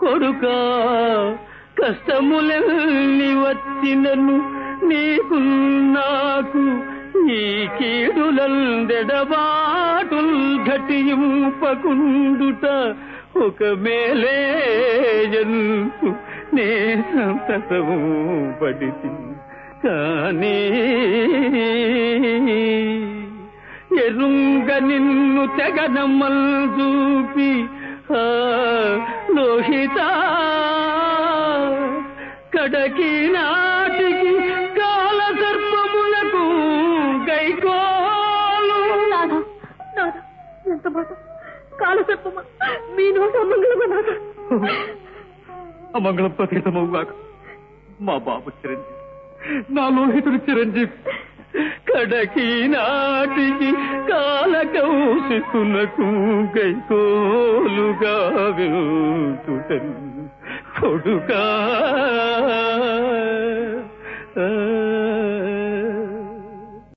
కొడుకా కష్టములెల్లి వచ్చినను నీకు నాకు ఈ కీడులందెడబాటుల్ ఘటింపకుండుట ఒక మేలేజంతు నే సంతతము పడితి కానీ ఎరుంగ నిన్ను తెగనమ్మల్ చూపి ఆ లోహిత కడకి నాటికి కాల సర్పములకు గైకోలు నాదా నాదా ఎంత మాట కాలసర్పమా మీ నోట అమ్మంగళమా నాదా అమంగళం ప్రతీతమవుగాక మా బాబు చిరంజీవి నా లోహితుడు చిరంజీవి కడకి నాటికి కాల కౌశికులకు గైకోలుగా వెళ్తుటన్ కొడుకా